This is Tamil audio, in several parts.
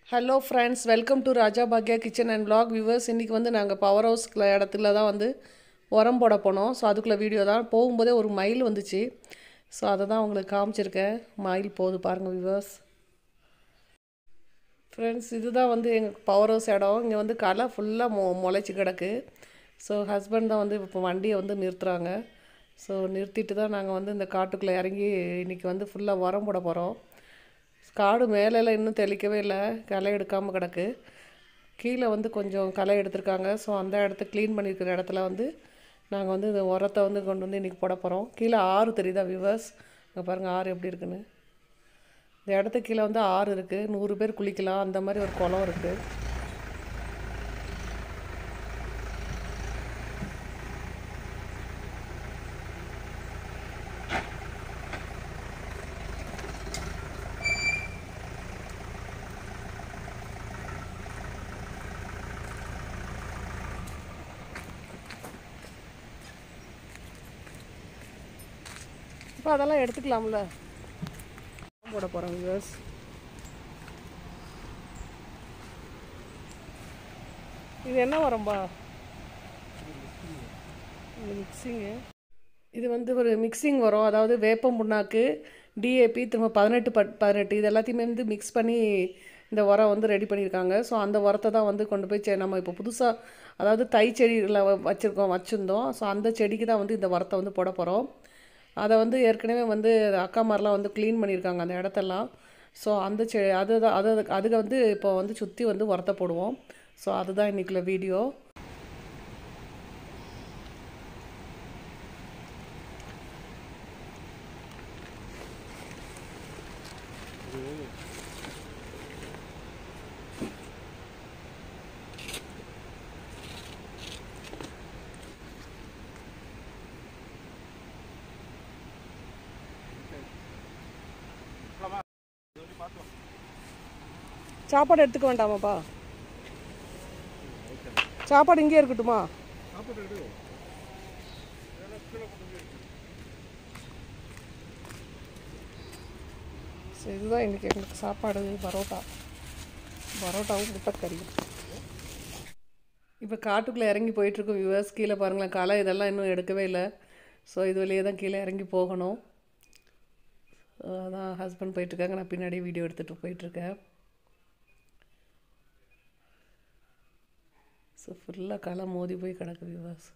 Hello friends welcome to Raja பாக்யா கிச்சன் அண்ட் vlog வியூவர்ஸ் இன்றைக்கி வந்து நாங்கள் பவர் ஹவுஸ் இடத்துல தான் வந்து உரம் போட போனோம் ஸோ அதுக்குள்ளே வீடியோ தான் போகும்போதே ஒரு மயில் வந்துச்சு ஸோ அதை தான் உங்களுக்கு காமிச்சிருக்கேன் மயில் போகுது பாருங்கள் வியூவர்ஸ் ஃப்ரெண்ட்ஸ் இதுதான் வந்து எங்கள் பவர் ஹவுஸ் இடம் இங்கே வந்து களை ஃபுல்லாக மொ முளைச்சி கிடக்கு ஸோ ஹஸ்பண்ட் தான் வந்து இப்போ வண்டியை வந்து நிறுத்துகிறாங்க ஸோ நிறுத்திட்டு தான் நாங்கள் வந்து இந்த காட்டுக்குள்ளே இறங்கி இன்றைக்கி வந்து ஃபுல்லாக உரம் போட போகிறோம் காடு மேலெல்லாம் இன்னும் தெளிக்கவே இல்லை களை எடுக்காமல் கிடக்கு கீழே வந்து கொஞ்சம் களை எடுத்திருக்காங்க ஸோ அந்த இடத்த க்ளீன் பண்ணியிருக்கிற இடத்துல வந்து நாங்கள் வந்து இந்த உரத்தை வந்து கொண்டு வந்து இன்றைக்கி போட போகிறோம் கீழே ஆறு தெரியுதா வியூவர்ஸ் இங்கே பாருங்கள் ஆறு எப்படி இருக்குன்னு இந்த இடத்துக்கு கீழே வந்து ஆறு இருக்குது நூறு பேர் குளிக்கலாம் அந்த மாதிரி ஒரு குளம் இருக்குது இப்போ அதெல்லாம் எடுத்துக்கலாம்ல போட போகிறோம் வியூவர்ஸ் இது என்ன உரம்பா இது மிக்சிங்கு இது வந்து ஒரு மிக்சிங் வரும் அதாவது வேப்பம் புண்ணாக்கு டிஏபி திரும்ப பதினெட்டு பட் பதினெட்டு இது எல்லாத்தையுமே வந்து மிக்ஸ் பண்ணி இந்த உரம் வந்து ரெடி பண்ணியிருக்காங்க ஸோ அந்த உரத்தை தான் வந்து கொண்டு போய் செ- நம்ம இப்போ புதுசாக அதாவது தை செடியில் வச்சுருக்கோம் வச்சுருந்தோம் ஸோ அந்த செடிக்கு தான் வந்து இந்த உரத்தை வந்து போட போகிறோம் அதை வந்து ஏற்கனவே வந்து அக்காமாரெலாம் வந்து க்ளீன் பண்ணியிருக்காங்க அந்த இடத்தெல்லாம் ஸோ அந்த செ அதுதான் அது அதுக்கு வந்து இப்போ வந்து சுற்றி வந்து உரத்தை போடுவோம் ஸோ அதுதான் இன்றைக்குள்ள வீடியோ சாப்பாடு எடுத்துக்க வேண்டாமாப்பா சாப்பாடு இங்கே இருக்கட்டுமா சரி இதுதான் இன்றைக்கி எங்களுக்கு சாப்பாடு பரோட்டா பரோட்டாவும் முட்டைக்கறியும் இப்போ காட்டுக்குள்ளே இறங்கி போயிட்டுருக்கோம் வியூவர்ஸ் கீழே பாருங்களேன் களை இதெல்லாம் இன்னும் எடுக்கவே இல்லை ஸோ இது வழியே தான் கீழே இறங்கி போகணும் So, அதான் ஹஸ்பண்ட் போயிட்டுருக்காங்க நான் பின்னாடியே வீடியோ எடுத்துகிட்டு போயிட்டுருக்கேன் ஸோ ஃபுல்லாக களை மோதி போய் கிடக்கு வியூவர்ஸ்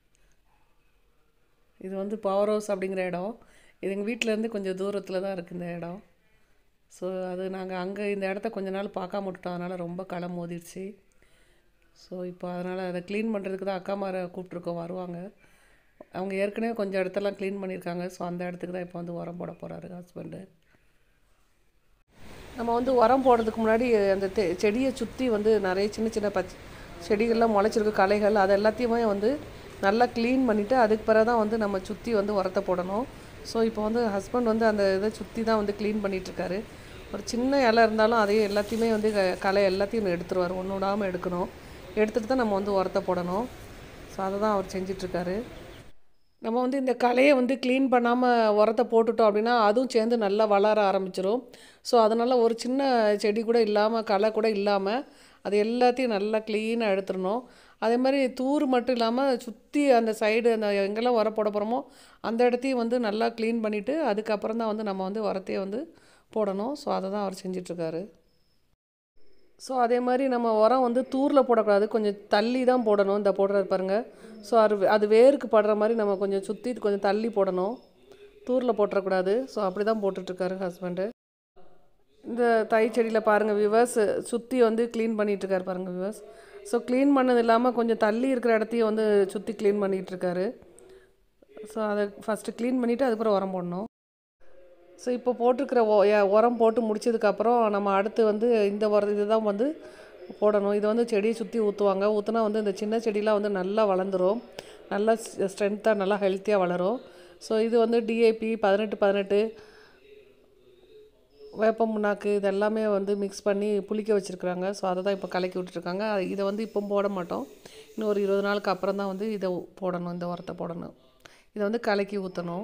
இது வந்து பவர் ஹவுஸ் அப்படிங்கிற இடம் இது எங்கள் வீட்டிலேருந்து கொஞ்சம் தூரத்தில் தான் இருக்குது இந்த இடம் ஸோ அது நாங்கள் அங்கே இந்த இடத்த கொஞ்ச நாள் பார்க்காம விட்டுட்டோம் அதனால் ரொம்ப களை மோதிடுச்சு ஸோ இப்போ அதனால் அதை க்ளீன் பண்ணுறதுக்கு தான் அக்காமாரை கூப்பிட்ருக்கோம் வருவாங்க அவங்க ஏற்கனவே கொஞ்சம் இடத்தெல்லாம் க்ளீன் பண்ணியிருக்காங்க ஸோ அந்த இடத்துக்கு தான் இப்போ வந்து உரம் போட போகிறாரு ஹஸ்பண்டு நம்ம வந்து உரம் போடுறதுக்கு முன்னாடி அந்த தெ- செடியை சுற்றி வந்து நிறைய சின்ன சின்ன பச்சை செடிகள்லாம் முளைச்சிருக்கு களைகள் அது எல்லாத்தையுமே வந்து நல்லா க்ளீன் பண்ணிவிட்டு அதுக்கு பிறகு தான் வந்து நம்ம சுற்றி வந்து உரத்தை போடணும் ஸோ இப்போ வந்து ஹஸ்பண்ட் வந்து அந்த இதை சுற்றி தான் வந்து க்ளீன் பண்ணிகிட்ருக்காரு ஒரு சின்ன இலை இருந்தாலும் அதையும் எல்லாத்தையுமே வந்து க- களை எல்லாத்தையும் எடுத்துருவார் ஒன்று விடாமல் எடுக்கணும் எடுத்துகிட்டு தான் நம்ம வந்து உரத்தை போடணும் ஸோ அதை தான் அவர் செஞ்சிட்ருக்காரு நம்ம வந்து இந்த களையை வந்து க்ளீன் பண்ணாமல் உரத்தை போட்டுட்டோம் அப்படின்னா அதுவும் சேர்ந்து நல்லா வளர ஆரம்பிச்சிரும் ஸோ அதனால் ஒரு சின்ன செடி கூட இல்லாமல் களை கூட இல்லாமல் அது எல்லாத்தையும் நல்லா க்ளீனாக எடுத்துடணும் அதே மாதிரி தூர் மட்டும் இல்லாமல் சுற்றி அந்த சைடு அந்த எங்கெல்லாம் உரம் போட போகிறோமோ அந்த இடத்தையும் வந்து நல்லா க்ளீன் பண்ணிவிட்டு அதுக்கப்புறம் தான் வந்து நம்ம வந்து உரத்தையே வந்து போடணும் ஸோ அதை தான் அவர் செஞ்சிட்ருக்காரு ஸோ அதே மாதிரி நம்ம உரம் வந்து தூரில் போடக்கூடாது கொஞ்சம் தள்ளி தான் போடணும் இந்த போடுறது பாருங்கள் ஸோ அது அது வேருக்கு படுற மாதிரி நம்ம கொஞ்சம் சுற்றி கொஞ்சம் தள்ளி போடணும் தூரில் போட்டுறக்கூடாது ஸோ அப்படி தான் போட்டுட்ருக்காரு ஹஸ்பண்டு இந்த தை செடியில் பாருங்கள் விவர்ஸ் சுற்றி வந்து க்ளீன் பண்ணிகிட்ருக்காரு பாருங்கள் விவர்ஸ் ஸோ க்ளீன் பண்ணது இல்லாமல் கொஞ்சம் தள்ளி இருக்கிற இடத்தையும் வந்து சுற்றி க்ளீன் பண்ணிகிட்ருக்காரு ஸோ அதை ஃபஸ்ட்டு க்ளீன் பண்ணிவிட்டு அதுக்கப்புறம் உரம் போடணும் ஸோ இப்போ போட்டிருக்கிற ஒ- எ- உரம் போட்டு முடிச்சதுக்கப்புறம் நம்ம அடுத்து வந்து இந்த உரம் இதுதான் வந்து போடணும் இதை வந்து செடியை சுற்றி ஊற்றுவாங்க ஊற்றுனா வந்து இந்த சின்ன செடியெலாம் வந்து நல்லா வளர்ந்துரும் நல்லா ஸ்ட்ரென்த்தாக நல்லா ஹெல்த்தியாக வளரும் ஸோ இது வந்து டிஏபி பதினெட்டு பதினெட்டு வேப்பம் புண்ணாக்கு இது எல்லாமே வந்து மிக்ஸ் பண்ணி புளிக்க வச்சுருக்குறாங்க ஸோ அதை தான் இப்போ கலக்கி விட்டுருக்காங்க இதை வந்து இப்போ போட மாட்டோம் இன்னும் ஒரு இருபது நாளுக்கு அப்புறம் தான் வந்து இதை போடணும் இந்த உரத்தை போடணும் இதை வந்து கலக்கி ஊற்றணும்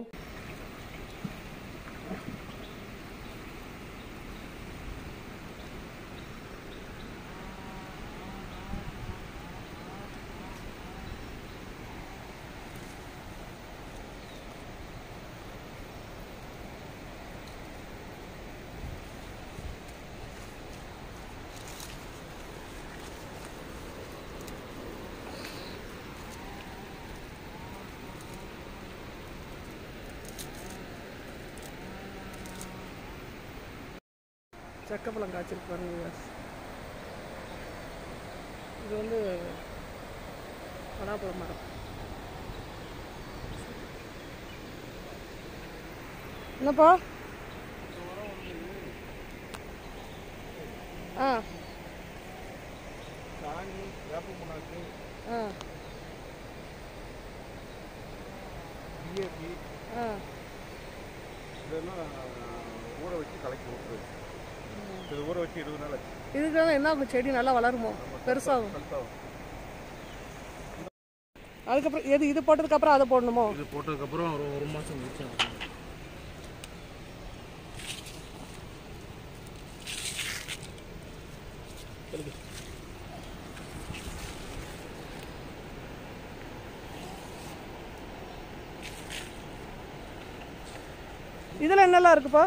செக்கப்பழம் காய்ச்சிருக்கு பாருங்க viewers. இது வந்து பலாப்பழம் மரம் என்னப்பா ஆ சாணி வேப்ப புண்ணாக்கு ஆ டிஏபி ஆ இதெல்லாம் ஊற வச்சு கலக்கி விட்டுருது இது ஊற வச்சு இருபது நாள் ஆச்சு இதுக்காக என்ன ஆகும்? செடி நல்லா வளருமோ பெருசாகும் கல்தாகும் அதுக்கப்புறம் எது இது போட்டதுக்கப்புறம் அதை போடணுமோ இது போட்டதுக்கப்புறம் ஒரு ஒரு மாதம் கழிச்சு இதில் என்னெல்லாம் இருக்குப்பா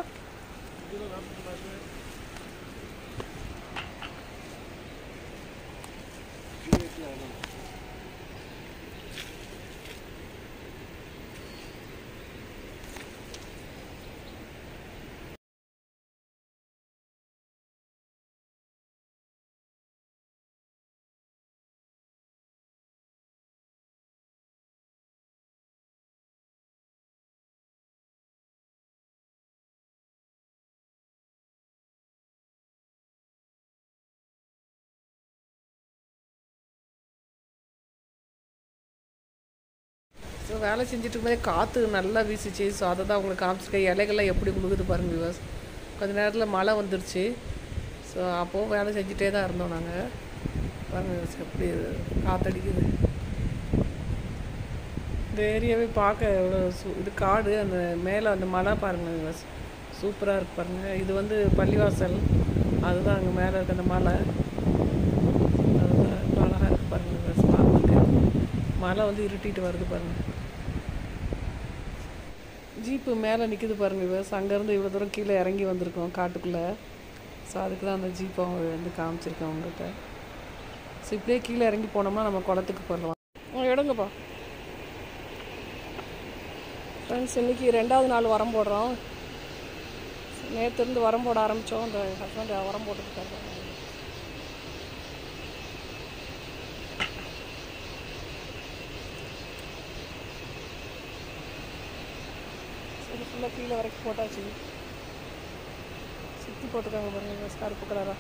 ஸோ வேலை செஞ்சுட்டு இருக்கும்போதே காற்று நல்லா வீசிச்சு ஸோ அதை தான் உங்களுக்கு காமிச்சிருக்கேன் இலைகள்லாம் எப்படி முழுகுது பாருங்க விவாஸ் கொஞ்ச நேரத்தில் மழை வந்துருச்சு ஸோ அப்போவும் வேலை செஞ்சுட்டே தான் இருந்தோம் நாங்கள் பாருங்க viewers, எப்படி காற்றடிக்குது இந்த ஏரியாவே பார்க்க எவ்வளோ சூ இது காடு அந்த மேலே அந்த மலை பாருங்க விவாஸ் சூப்பராக இருக்கு பாருங்க இது வந்து பள்ளிவாசல் அதுதான் அங்கே மேலே இருக்க அந்த மலை அதுதான் எவ்வளோ அழகாக இருக்கு பாருங்க விவாஸ் பார்க்கறதுக்கு மழை வந்து இருட்டிட்டு வருது பாருங்க ஜீப்பு மேலே நிற்குது பாருங்க விவஸ் அங்கேருந்து இவ்வளோ தூரம் கீழே இறங்கி வந்திருக்கோம் காட்டுக்குள்ளே ஸோ அதுக்கு தான் அந்த ஜீப்பை அவங்க வந்து காமிச்சிருக்கேன் அவங்ககிட்ட ஸோ இப்படியே கீழே இறங்கி போனோம்னா நம்ம குளத்துக்கு போயிடலாம் எடுங்கப்பா ஃப்ரெண்ட்ஸ் இன்னைக்கு ரெண்டாவது நாள் உரம் போடுறோம் நேற்று இருந்து உரம் போட ஆரம்பித்தோம் அந்த ஹஸ்பண்ட் உரம் போட்டுருக்காரு சரி ஃபுல்லாக கீழே வரைக்கும் போட்டாச்சு சுற்றி போட்டுருக்காங்க பாருங்க கருப்பு கலராக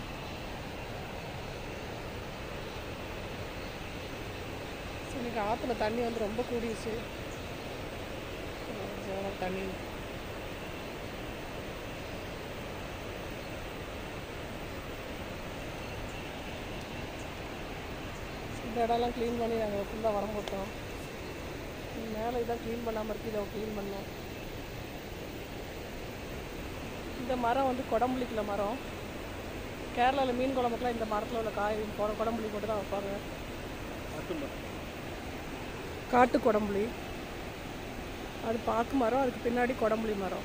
இன்னைக்கு ஆற்றுல தண்ணி வந்து ரொம்ப கூடிடுச்சு எவ்வளோ தண்ணி இந்த இடம்லாம் க்ளீன் பண்ணி நாங்கள் ஃபுல்லாக வரம் போட்டோம் மேலே இதான் க்ளீன் பண்ணாமல் இருக்கு இதை க்ளீன் பண்ணோம் இந்த மரம் வந்து குடம்புளிக்கல மரம் கேரளாவில் மீன் குழம்புக்குலாம் இந்த மரத்தில் உள்ள காய் போட குடம்புளி போட்டு தான் வைப்பாங்க காட்டு குடம்புளி அது பாக்கு மரம் அதுக்கு பின்னாடி குடம்புளி மரம்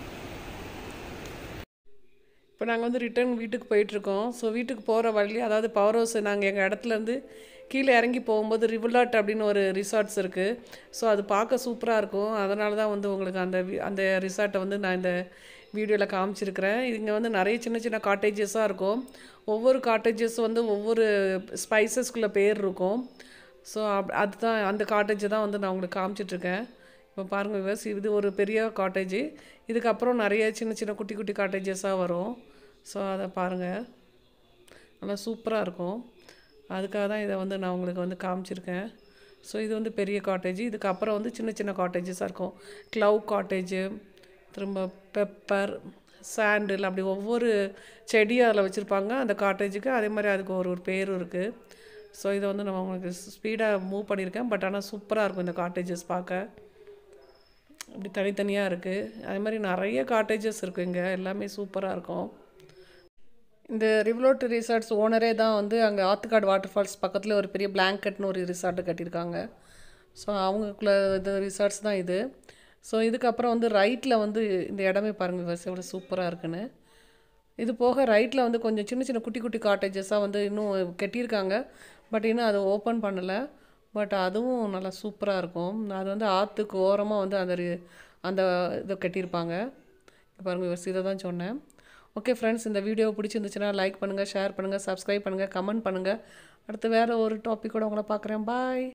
இப்போ நாங்கள் வந்து ரிட்டர்ன் வீட்டுக்கு போயிட்டுருக்கோம் ஸோ வீட்டுக்கு போகிற வழி அதாவது பவர் ஹவுஸ் நாங்கள் எங்கள் இடத்துலேருந்து கீழே இறங்கி போகும்போது ரிவுலாட் அப்படின்னு ஒரு ரிசார்ட்ஸ் இருக்குது ஸோ அது பார்க்க சூப்பராக இருக்கும் அதனால தான் வந்து உங்களுக்கு அந்த வி- அந்த ரிசார்ட்டை வந்து நான் இந்த வீடியோவில் காமிச்சிருக்கிறேன் இங்கே வந்து நிறைய சின்ன சின்ன காட்டேஜஸாக இருக்கும் ஒவ்வொரு காட்டேஜஸ் வந்து ஒவ்வொரு ஸ்பைசஸ்குள்ளே பேர் இருக்கும் ஸோ அப் அதுதான் அந்த காட்டேஜ் தான் வந்து நான் உங்களுக்கு காமிச்சிட்ருக்கேன் இப்போ பாருங்கள் விவஸ் இது ஒரு பெரிய காட்டேஜ் இதுக்கப்புறம் நிறைய சின்ன சின்ன குட்டி குட்டி காட்டேஜஸாக வரும் ஸோ அதை பாருங்கள் நல்லா சூப்பராக இருக்கும் அதுக்காக தான் இதை வந்து நான் உங்களுக்கு வந்து காமிச்சிருக்கேன் ஸோ இது வந்து பெரிய காட்டேஜ் இதுக்கப்புறம் வந்து சின்ன சின்ன காட்டேஜஸாக இருக்கும் க்ளவ் காட்டேஜு திரும்ப பெப்பர் சாண்டில் அப்படி ஒவ்வொரு செடியும் அதில் வச்சுருப்பாங்க அந்த காட்டேஜுக்கு அதே மாதிரி அதுக்கு ஒரு ஒரு பேரும் இருக்குது ஸோ இதை வந்து நம்ம உங்களுக்கு ஸ்பீடாக மூவ் பண்ணியிருக்கேன் பட் ஆனால் சூப்பராக இருக்கும் இந்த காட்டேஜஸ் பார்க்க அப்படி தனித்தனியாக இருக்குது அதே மாதிரி நிறைய காட்டேஜஸ் இருக்குது இங்கே எல்லாமே சூப்பராக இருக்கும் இந்த ரிவ்லோட் ரிசார்ட்ஸ் ஓனரே தான் வந்து அங்கே ஆத்துக்காடு வாட்டர் ஃபால்ஸ் பக்கத்தில் ஒரு பெரிய பிளாங்கெட்னு ஒரு ரிசார்ட்டு கட்டியிருக்காங்க ஸோ அவங்களுக்குள்ள இது ரிசார்ட்ஸ் தான் இது ஸோ இதுக்கப்புறம் வந்து ரைட்டில் வந்து இந்த இடமே பாருங்கள் விவசாயம் எவ்வளோ சூப்பராக இருக்குன்னு இது போக ரைட்டில் வந்து கொஞ்சம் சின்ன சின்ன குட்டி குட்டி காட்டேஜஸாக வந்து இன்னும் கட்டியிருக்காங்க பட் இன்னும் அதை ஓப்பன் பண்ணலை பட் அதுவும் நல்லா சூப்பராக இருக்கும் அது வந்து ஆற்றுக்கு ஓரமாக வந்து அந்த ரி- அந்த இதை கட்டியிருப்பாங்க இங்க பாருங்க விவசாயம் இதை தான் சொன்னேன் ஓகே ஃப்ரெண்ட்ஸ் இந்த வீடியோ பிடிச்சிருந்துச்சுன்னா லைக் பண்ணுங்கள் ஷேர் பண்ணுங்கள் சப்ஸ்கிரைப் பண்ணுங்கள் கமெண்ட் பண்ணுங்கள் அடுத்து வேறு ஒரு டாப்பிக்கோட உங்களை பார்க்குறேன் பாய்